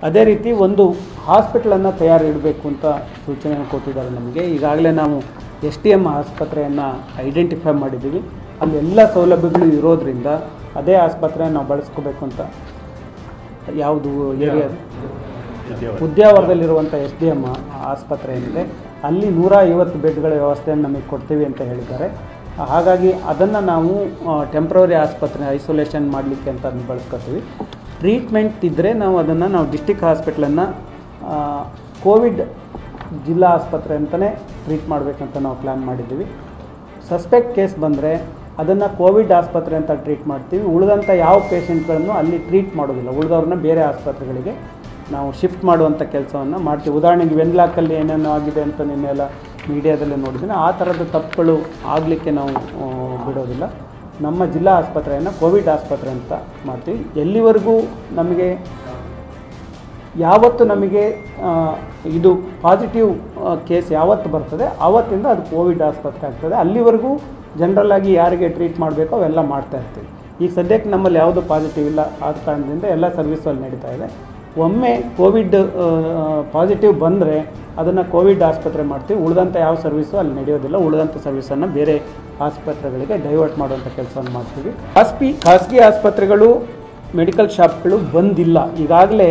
ಅದೇ ರೀತಿ ಒಂದು ಹಾಸ್ಪಿಟ್ಲನ್ನು ತಯಾರು ಇಡಬೇಕು ಅಂತ ಸೂಚನೆಯನ್ನು ಕೊಟ್ಟಿದ್ದಾರೆ ನಮಗೆ ಈಗಾಗಲೇ ನಾವು ಎಸ್ ಟಿ ಎಮ್ ಆಸ್ಪತ್ರೆಯನ್ನು ಐಡೆಂಟಿಫೈ ಮಾಡಿದ್ದೀವಿ ಅಲ್ಲಿ ಎಲ್ಲ ಸೌಲಭ್ಯಗಳು ಇರೋದ್ರಿಂದ ಅದೇ ಆಸ್ಪತ್ರೆಯನ್ನು ನಾವು ಬಳಸ್ಕೋಬೇಕು ಅಂತ ಯಾವುದು ಏರಿಯಾ ಉದ್ಯಾವರದಲ್ಲಿರುವಂಥ ಎಸ್ ಡಿ ಎಮ್ ಆಸ್ಪತ್ರೆ ಏನಿದೆ ಅಲ್ಲಿ ನೂರ ಐವತ್ತು ಬೆಡ್ಗಳ ವ್ಯವಸ್ಥೆಯನ್ನು ನಮಗೆ ಕೊಡ್ತೀವಿ ಅಂತ ಹೇಳಿದ್ದಾರೆ ಹಾಗಾಗಿ ಅದನ್ನು ನಾವು ಟೆಂಪ್ರವರಿ ಆಸ್ಪತ್ರೆ ಐಸೋಲೇಷನ್ ಮಾಡಲಿಕ್ಕೆ ಅಂತ ಅದನ್ನ ಬಳಸ್ಕೊತೀವಿ ಟ್ರೀಟ್ಮೆಂಟ್ ಇದ್ದರೆ ನಾವು ಅದನ್ನು ನಾವು ಡಿಸ್ಟಿಕ್ ಹಾಸ್ಪಿಟ್ಲನ್ನು ಕೋವಿಡ್ ಜಿಲ್ಲಾ ಆಸ್ಪತ್ರೆ ಅಂತಲೇ ಟ್ರೀಟ್ ಮಾಡಬೇಕಂತ ನಾವು ಪ್ಲ್ಯಾನ್ ಮಾಡಿದ್ದೀವಿ ಸಸ್ಪೆಕ್ಟ್ ಕೇಸ್ ಬಂದರೆ ಅದನ್ನು ಕೋವಿಡ್ ಆಸ್ಪತ್ರೆ ಅಂತ ಟ್ರೀಟ್ ಮಾಡ್ತೀವಿ ಉಳಿದಂಥ ಯಾವ ಪೇಷಂಟ್ಗಳನ್ನು ಅಲ್ಲಿ ಟ್ರೀಟ್ ಮಾಡೋದಿಲ್ಲ ಉಳಿದವ್ರನ್ನ ಬೇರೆ ಆಸ್ಪತ್ರೆಗಳಿಗೆ ನಾವು ಶಿಫ್ಟ್ ಮಾಡುವಂಥ ಕೆಲಸವನ್ನು ಮಾಡ್ತೀವಿ ಉದಾಹರಣೆಗೆ ವೆನ್ಲಾಕಲ್ಲಿ ಏನೇನು ಆಗಿದೆ ಅಂತ ನಿನ್ನೆಲ್ಲ ಮೀಡಿಯಾದಲ್ಲಿ ನೋಡಿದ್ದೀನಿ ಆ ಥರದ ತಪ್ಪುಗಳು ಆಗಲಿಕ್ಕೆ ನಾವು ಆ, ಬಿಡೋದಿಲ್ಲ ನಮ್ಮ ಜಿಲ್ಲಾ ಆಸ್ಪತ್ರೆಯನ್ನು ಕೋವಿಡ್ ಆಸ್ಪತ್ರೆ ಅಂತ ಮಾಡ್ತೀವಿ ಎಲ್ಲಿವರೆಗೂ ನಮಗೆ ಯಾವತ್ತು ನಮಗೆ ಆ, ಇದು ಪಾಸಿಟಿವ್ ಕೇಸ್ ಯಾವತ್ತು ಬರ್ತದೆ ಆವತ್ತಿಂದ ಅದು ಕೋವಿಡ್ ಆಸ್ಪತ್ರೆ ಆಗ್ತದೆ ಅಲ್ಲಿವರೆಗೂ ಜನರಲ್ ಆಗಿ ಯಾರಿಗೆ ಟ್ರೀಟ್ ಮಾಡಬೇಕೋ ಅವೆಲ್ಲ ಮಾಡ್ತಾ ಇರ್ತೀವಿ ಈಗ ಸದ್ಯಕ್ಕೆ ನಮ್ಮಲ್ಲಿ ಯಾವುದು ಪಾಸಿಟಿವ್ ಇಲ್ಲ ಆದ ಕಾರಣದಿಂದ ಎಲ್ಲ ಸರ್ವಿಸು ಅಲ್ಲಿ ನಡೀತಾ ಇದೆ ಒಮ್ಮೆ ಕೋವಿಡ್ ಪಾಸಿಟಿವ್ ಬಂದರೆ ಅದನ್ನು ಕೋವಿಡ್ ಆಸ್ಪತ್ರೆ ಮಾಡ್ತೀವಿ ಉಳಿದಂಥ ಯಾವ ಸರ್ವಿಸು ಅಲ್ಲಿ ನಡೆಯೋದಿಲ್ಲ ಉಳಿದಂಥ ಸರ್ವಿಸನ್ನು ಬೇರೆ ಆಸ್ಪತ್ರೆಗಳಿಗೆ ಡೈವರ್ಟ್ ಮಾಡುವಂಥ ಕೆಲಸವನ್ನು ಮಾಡ್ತೀವಿ ಖಾಸಗಿ ಖಾಸಗಿ ಆಸ್ಪತ್ರೆಗಳು ಮೆಡಿಕಲ್ ಶಾಪ್ಗಳು ಬಂದಿಲ್ಲ ಈಗಾಗಲೇ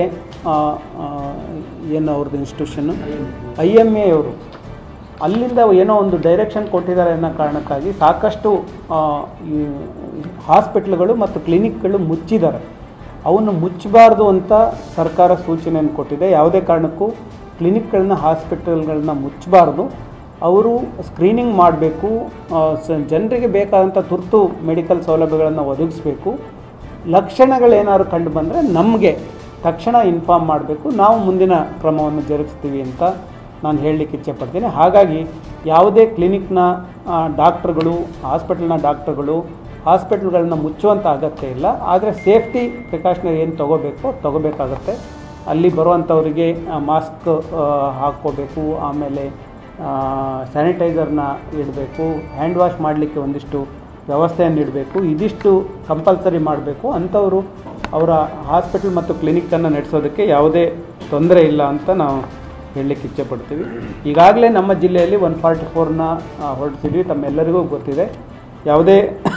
ಏನು ಅವ್ರದ್ದು ಇನ್ಸ್ಟಿಟ್ಯೂಷನ್ನು ಐ ಎಮ್ ಎ ಅವರು ಅಲ್ಲಿಂದ ಏನೋ ಒಂದು ಡೈರೆಕ್ಷನ್ ಕೊಟ್ಟಿದ್ದಾರೆ ಅನ್ನೋ ಕಾರಣಕ್ಕಾಗಿ ಸಾಕಷ್ಟು ಆ, ಈ ಹಾಸ್ಪಿಟ್ಲ್ಗಳು ಮತ್ತು ಕ್ಲಿನಿಕ್ಗಳು ಮುಚ್ಚಿದ್ದಾರೆ ಅವನ್ನು ಮುಚ್ಚಬಾರ್ದು ಅಂತ ಸರ್ಕಾರ ಸೂಚನೆಯನ್ನು ಕೊಟ್ಟಿದೆ ಯಾವುದೇ ಕಾರಣಕ್ಕೂ ಕ್ಲಿನಿಕ್ಗಳನ್ನ ಹಾಸ್ಪಿಟಲ್ಗಳನ್ನ ಮುಚ್ಚಬಾರ್ದು ಅವರು ಸ್ಕ್ರೀನಿಂಗ್ ಮಾಡಬೇಕು ಜನರಿಗೆ ಬೇಕಾದಂಥ ತುರ್ತು ಮೆಡಿಕಲ್ ಸೌಲಭ್ಯಗಳನ್ನು ಒದಗಿಸ್ಬೇಕು ಲಕ್ಷಣಗಳೇನಾದ್ರು ಕಂಡು ಬಂದರೆ ನಮಗೆ ತಕ್ಷಣ ಇನ್ಫಾರ್ಮ್ ಮಾಡಬೇಕು ನಾವು ಮುಂದಿನ ಕ್ರಮವನ್ನು ಜರುಗಿಸ್ತೀವಿ ಅಂತ ನಾನು ಹೇಳಲಿಕ್ಕೆ ಇಚ್ಛೆಪಡ್ತೀನಿ ಹಾಗಾಗಿ ಯಾವುದೇ ಕ್ಲಿನಿಕ್ನ ಆ, ಡಾಕ್ಟ್ರುಗಳು ಹಾಸ್ಪಿಟಲ್ನ ಡಾಕ್ಟ್ರುಗಳು ಹಾಸ್ಪಿಟಲ್ಗಳನ್ನ ಮುಚ್ಚುವಂಥ ಅಗತ್ಯ ಇಲ್ಲ ಆದರೆ ಸೇಫ್ಟಿ ಪ್ರಿಕಾಷನರಿ ಏನು ತೊಗೋಬೇಕು ತೊಗೋಬೇಕಾಗತ್ತೆ ಅಲ್ಲಿ ಬರುವಂಥವರಿಗೆ ಮಾಸ್ಕ್ ಹಾಕ್ಕೋಬೇಕು ಆಮೇಲೆ ಸ್ಯಾನಿಟೈಸರ್ನ ಇಡಬೇಕು ಹ್ಯಾಂಡ್ ವಾಶ್ ಮಾಡಲಿಕ್ಕೆ ಒಂದಿಷ್ಟು ವ್ಯವಸ್ಥೆಯನ್ನು ಇಡಬೇಕು ಇದಿಷ್ಟು ಕಂಪಲ್ಸರಿ ಮಾಡಬೇಕು ಅಂಥವರು ಅವರ ಹಾಸ್ಪಿಟಲ್ ಮತ್ತು ಕ್ಲಿನಿಕ್ಕನ್ನು ನಡೆಸೋದಕ್ಕೆ ಯಾವುದೇ ತೊಂದರೆ ಇಲ್ಲ ಅಂತ ನಾವು ಹೇಳಲಿಕ್ಕೆ ಇಚ್ಛೆಪಡ್ತೀವಿ ಈಗಾಗಲೇ ನಮ್ಮ ಜಿಲ್ಲೆಯಲ್ಲಿ ಒನ್ ಫಾರ್ಟಿ ಫೋರ್ನ ಹೊರಡಿಸಿದ್ವಿ ತಮ್ಮೆಲ್ಲರಿಗೂ ಗೊತ್ತಿದೆ ಯಾವುದೇ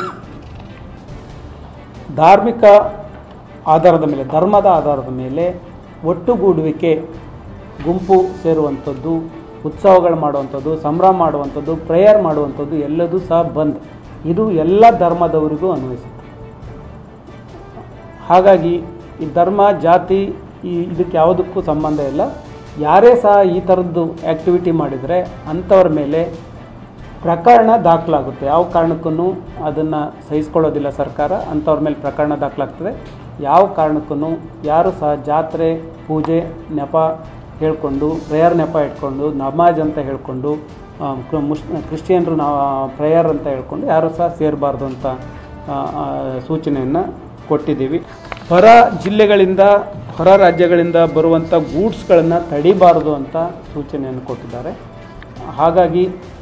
ಧಾರ್ಮಿಕ ಆಧಾರದ ಮೇಲೆ ಧರ್ಮದ ಆಧಾರದ ಮೇಲೆ ಒಟ್ಟುಗೂಡುವಿಕೆ ಗುಂಪು ಸೇರುವಂಥದ್ದು ಉತ್ಸವಗಳು ಮಾಡುವಂಥದ್ದು ಸಂಭ್ರಮ ಮಾಡುವಂಥದ್ದು ಪ್ರೇಯರ್ ಮಾಡುವಂಥದ್ದು ಎಲ್ಲದೂ ಸಹ ಬಂದ್ ಇದು ಎಲ್ಲ ಧರ್ಮದವರಿಗೂ ಅನ್ವಯಿಸುತ್ತೆ ಹಾಗಾಗಿ ಈ ಧರ್ಮ ಜಾತಿ ಈ ಇದಕ್ಕೆ ಯಾವುದಕ್ಕೂ ಸಂಬಂಧ ಇಲ್ಲ ಯಾರೇ ಸಹ ಈ ಥರದ್ದು ಆ್ಯಕ್ಟಿವಿಟಿ ಮಾಡಿದರೆ ಅಂಥವ್ರ ಮೇಲೆ ಪ್ರಕರಣ ದಾಖಲಾಗುತ್ತೆ ಯಾವ ಕಾರಣಕ್ಕೂ ಅದನ್ನು ಸಹಿಸ್ಕೊಳ್ಳೋದಿಲ್ಲ ಸರ್ಕಾರ ಅಂಥವ್ರ ಮೇಲೆ ಪ್ರಕರಣ ದಾಖಲಾಗ್ತದೆ ಯಾವ ಕಾರಣಕ್ಕೂ ಯಾರು ಸಹ ಜಾತ್ರೆ ಪೂಜೆ ನೆಪ ಹೇಳ್ಕೊಂಡು ಪ್ರೇಯರ್ ನೆಪ ಇಟ್ಕೊಂಡು ನಮಾಜ್ ಅಂತ ಹೇಳ್ಕೊಂಡು ಆ, ಕ್ರ- ಮುಸ್ ಕ್ರಿಶ್ಚಿಯನ್ರು ನಾವು ಪ್ರೇಯರ್ ಅಂತ ಹೇಳ್ಕೊಂಡು ಯಾರು ಸಹ ಸೇರಬಾರ್ದು ಅಂತ ಆ, ಆ, ಸೂಚನೆಯನ್ನು ಕೊಟ್ಟಿದ್ದೀವಿ ಹೊರ ಜಿಲ್ಲೆಗಳಿಂದ ಹೊರ ರಾಜ್ಯಗಳಿಂದ ಬರುವಂಥ ಗೂಡ್ಸ್ಗಳನ್ನು ತಡಿಬಾರ್ದು ಅಂತ ಸೂಚನೆಯನ್ನು ಕೊಟ್ಟಿದ್ದಾರೆ ಹಾಗಾಗಿ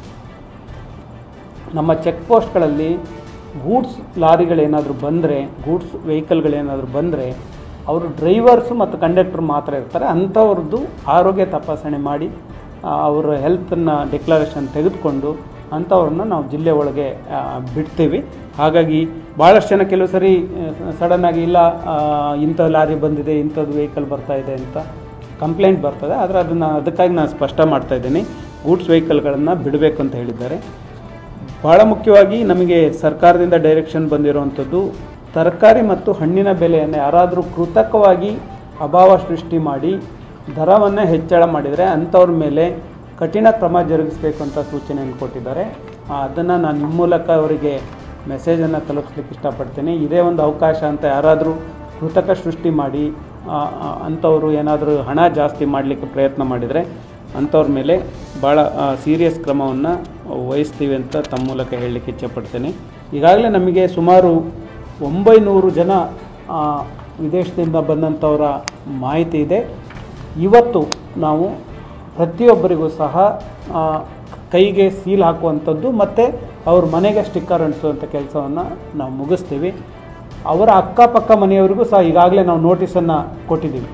ನಮ್ಮ ಚೆಕ್ ಪೋಸ್ಟ್ಗಳಲ್ಲಿ ಗೂಡ್ಸ್ ಲಾರಿಗಳೇನಾದರೂ ಬಂದರೆ ಗೂಡ್ಸ್ ವೆಹಿಕಲ್ಗಳೇನಾದರೂ ಬಂದರೆ ಅವರು ಡ್ರೈವರ್ಸು ಮತ್ತು ಕಂಡಕ್ಟರ್ ಮಾತ್ರ ಇರ್ತಾರೆ ಅಂಥವ್ರದ್ದು ಆರೋಗ್ಯ ತಪಾಸಣೆ ಮಾಡಿ ಆ, ಅವರ ಹೆಲ್ತನ್ನು ಡಿಕ್ಲರೇಷನ್ ತೆಗೆದುಕೊಂಡು ಅಂಥವ್ರನ್ನ ನಾವು ಜಿಲ್ಲೆ ಒಳಗೆ ಆ, ಬಿಡ್ತೀವಿ ಹಾಗಾಗಿ ಭಾಳಷ್ಟು ಜನ ಕೆಲವು ಸರಿ ಸಡನ್ನಾಗಿ ಇಲ್ಲ ಆ, ಇಂಥ ಲಾರಿ ಬಂದಿದೆ ಇಂಥದ್ದು ವೆಹಿಕಲ್ ಬರ್ತಾ ಇದೆ ಅಂತ ಕಂಪ್ಲೇಂಟ್ ಬರ್ತದೆ ಆದರೆ ಅದನ್ನು ಅದಕ್ಕಾಗಿ ನಾನು ಸ್ಪಷ್ಟ ಮಾಡ್ತಾ ಇದ್ದೀನಿ ಗೂಡ್ಸ್ ವೆಹಿಕಲ್ಗಳನ್ನು ಬಿಡಬೇಕು ಅಂತ ಹೇಳಿದ್ದಾರೆ ಭಾಳ ಮುಖ್ಯವಾಗಿ ನಮಗೆ ಸರ್ಕಾರದಿಂದ ಡೈರೆಕ್ಷನ್ ಬಂದಿರುವಂಥದ್ದು ತರಕಾರಿ ಮತ್ತು ಹಣ್ಣಿನ ಬೆಲೆಯನ್ನು ಯಾರಾದರೂ ಕೃತಕವಾಗಿ ಅಭಾವ ಸೃಷ್ಟಿ ಮಾಡಿ ದರವನ್ನು ಹೆಚ್ಚಳ ಮಾಡಿದರೆ ಅಂಥವ್ರ ಮೇಲೆ ಕಠಿಣ ಕ್ರಮ ಜರುಗಿಸಬೇಕು ಅಂತ ಸೂಚನೆಯನ್ನು ಕೊಟ್ಟಿದ್ದಾರೆ ಅದನ್ನು ನಾನು ನಿಮ್ಮ ಮೂಲಕ ಅವರಿಗೆ ಮೆಸೇಜನ್ನು ತಲುಪಿಸ್ಲಿಕ್ಕೆ ಇಷ್ಟಪಡ್ತೀನಿ ಇದೇ ಒಂದು ಅವಕಾಶ ಅಂತ ಯಾರಾದರೂ ಕೃತಕ ಸೃಷ್ಟಿ ಮಾಡಿ ಆ, ಆ, ಅಂಥವರು ಏನಾದರೂ ಹಣ ಜಾಸ್ತಿ ಮಾಡಲಿಕ್ಕೆ ಪ್ರಯತ್ನ ಮಾಡಿದರೆ ಅಂಥವ್ರ ಮೇಲೆ ಭಾಳ ಸೀರಿಯಸ್ ಕ್ರಮವನ್ನು ವಹಿಸ್ತೀವಿ ಅಂತ ತಮ್ಮ ಮೂಲಕ ಹೇಳಲಿಕ್ಕೆ ಇಚ್ಛೆಪಡ್ತೇನೆ ಈಗಾಗಲೇ ನಮಗೆ ಸುಮಾರು ಒಂಬೈನೂರು ಜನ ಆ, ವಿದೇಶದಿಂದ ಬಂದಂಥವರ ಮಾಹಿತಿ ಇದೆ ಇವತ್ತು ನಾವು ಪ್ರತಿಯೊಬ್ಬರಿಗೂ ಸಹ ಆ, ಕೈಗೆ ಸೀಲ್ ಹಾಕುವಂಥದ್ದು ಮತ್ತು ಅವ್ರ ಮನೆಗೆ ಸ್ಟಿಕ್ಕರ್ ಅಂಟಿಸುವಂಥ ಕೆಲಸವನ್ನು ನಾವು ಮುಗಿಸ್ತೀವಿ ಅವರ ಅಕ್ಕಪಕ್ಕ ಮನೆಯವರಿಗೂ ಸಹ ಈಗಾಗಲೇ ನಾವು ನೋಟಿಸನ್ನು ಕೊಟ್ಟಿದ್ದೀವಿ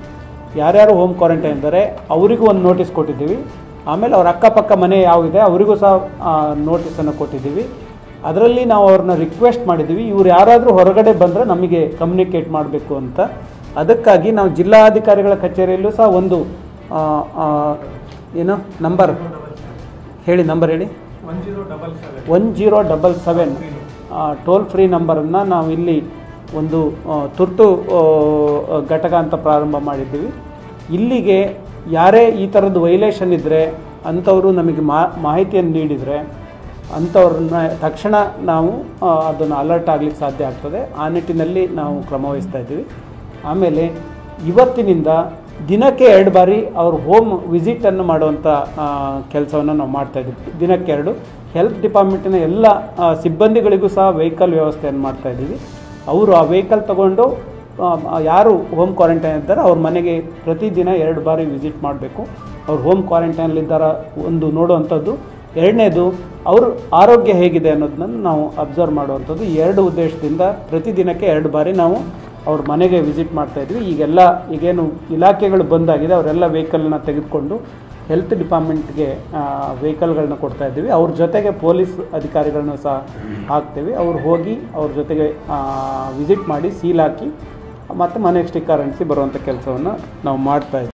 ಯಾರ್ಯಾರು ಹೋಮ್ ಕ್ವಾರಂಟೈನ್ ಇದ್ದಾರೆ ಅವರಿಗೂ ಒಂದು ನೋಟಿಸ್ ಕೊಟ್ಟಿದ್ದೀವಿ ಆಮೇಲೆ ಅವ್ರ ಅಕ್ಕಪಕ್ಕ ಮನೆ ಯಾವಿದೆ ಅವರಿಗೂ ಸಹ ನೋಟಿಸನ್ನು ಕೊಟ್ಟಿದ್ದೀವಿ ಅದರಲ್ಲಿ ನಾವು ಅವ್ರನ್ನ ರಿಕ್ವೆಸ್ಟ್ ಮಾಡಿದ್ದೀವಿ ಇವ್ರು ಯಾರಾದರೂ ಹೊರಗಡೆ ಬಂದರೆ ನಮಗೆ ಕಮ್ಯುನಿಕೇಟ್ ಮಾಡಬೇಕು ಅಂತ ಅದಕ್ಕಾಗಿ ನಾವು ಜಿಲ್ಲಾಧಿಕಾರಿಗಳ ಕಚೇರಿಯಲ್ಲೂ ಸಹ ಒಂದು ಆ, ಆ, ಏನು ನಂಬರ್ ಹೇಳಿ ನಂಬರ್ ಹೇಳಿ one zero double seven toll free ನಂಬರನ್ನು ನಾವು ಇಲ್ಲಿ ಒಂದು ಆ, ತುರ್ತು ಆ, ಘಟಕ ಅಂತ ಪ್ರಾರಂಭ ಮಾಡಿದ್ದೀವಿ ಇಲ್ಲಿಗೆ ಯಾರೇ ಈ ಥರದ್ದು ವೈಲೇಷನ್ ಇದ್ದರೆ ಅಂಥವರು ನಮಗೆ ಮಾ ಮಾಹಿತಿಯನ್ನು ನೀಡಿದರೆ ಅಂಥವ್ರನ್ನ ತಕ್ಷಣ ನಾವು ಅದನ್ನು ಅಲರ್ಟ್ ಆಗಲಿಕ್ಕೆ ಸಾಧ್ಯ ಆಗ್ತದೆ ಆ ನಿಟ್ಟಿನಲ್ಲಿ ನಾವು ಕ್ರಮ ವಹಿಸ್ತಾ ಇದ್ದೀವಿ ಆಮೇಲೆ ಇವತ್ತಿನಿಂದ ದಿನಕ್ಕೆ ಎರಡು ಬಾರಿ ಅವ್ರ ಹೋಮ್ ವಿಸಿಟನ್ನು ಮಾಡುವಂಥ ಕೆಲಸವನ್ನು ನಾವು ಮಾಡ್ತಾ ಇದ್ದೀವಿ ದಿನಕ್ಕೆ ಎರಡು ಹೆಲ್ತ್ ಡಿಪಾರ್ಟ್ಮೆಂಟಿನ ಎಲ್ಲ ಆ, ಸಿಬ್ಬಂದಿಗಳಿಗೂ ಸಹ ವೆಹಿಕಲ್ ವ್ಯವಸ್ಥೆಯನ್ನು ಮಾಡ್ತಾ ಇದ್ದೀವಿ ಅವರು ಆ ವೆಹಿಕಲ್ ತಗೊಂಡು ಆ, ಆ, ಯಾರು ಹೋಮ್ ಕ್ವಾರಂಟೈನ್ ಇದ್ದಾರೆ ಅವ್ರ ಮನೆಗೆ ಪ್ರತಿದಿನ ಎರಡು ಬಾರಿ ವಿಸಿಟ್ ಮಾಡಬೇಕು ಅವ್ರು ಹೋಮ್ ಕ್ವಾರಂಟೈನಲ್ಲಿದ್ದಾರ ಒಂದು ನೋಡುವಂಥದ್ದು ಎರಡನೇದು ಅವ್ರ ಆರೋಗ್ಯ ಹೇಗಿದೆ ಅನ್ನೋದನ್ನ ನಾವು ಅಬ್ಸರ್ವ್ ಮಾಡುವಂಥದ್ದು ಈ ಎರಡು ಉದ್ದೇಶದಿಂದ ಪ್ರತಿದಿನಕ್ಕೆ ಎರಡು ಬಾರಿ ನಾವು ಅವ್ರ ಮನೆಗೆ ವಿಸಿಟ್ ಮಾಡ್ತಾ ಇದ್ವಿ ಈಗೆಲ್ಲ ಈಗೇನು ಇಲಾಖೆಗಳು ಬಂದಾಗಿದೆ ಅವರೆಲ್ಲ ವೆಹಿಕಲ್ನ ತೆಗೆದುಕೊಂಡು ಹೆಲ್ತ್ ಡಿಪಾರ್ಟ್ಮೆಂಟ್ಗೆ ವೆಹಿಕಲ್ಗಳನ್ನ ಕೊಡ್ತಾ ಇದ್ದೀವಿ ಅವ್ರ ಜೊತೆಗೆ ಪೊಲೀಸ್ ಅಧಿಕಾರಿಗಳನ್ನ ಸಹ ಹಾಕ್ತೀವಿ ಅವ್ರು ಹೋಗಿ ಅವ್ರ ಜೊತೆಗೆ ವಿಸಿಟ್ ಮಾಡಿ ಸೀಲ್ ಹಾಕಿ ಮತ್ತು ಮನೆಗೆ ಸ್ಟಿಕ್ಕರ್ ಅಂಟಿಸಿ ಬರುವಂಥ ಕೆಲಸವನ್ನು ನಾವು ಮಾಡ್ತಾ ಇದ್ದೀವಿ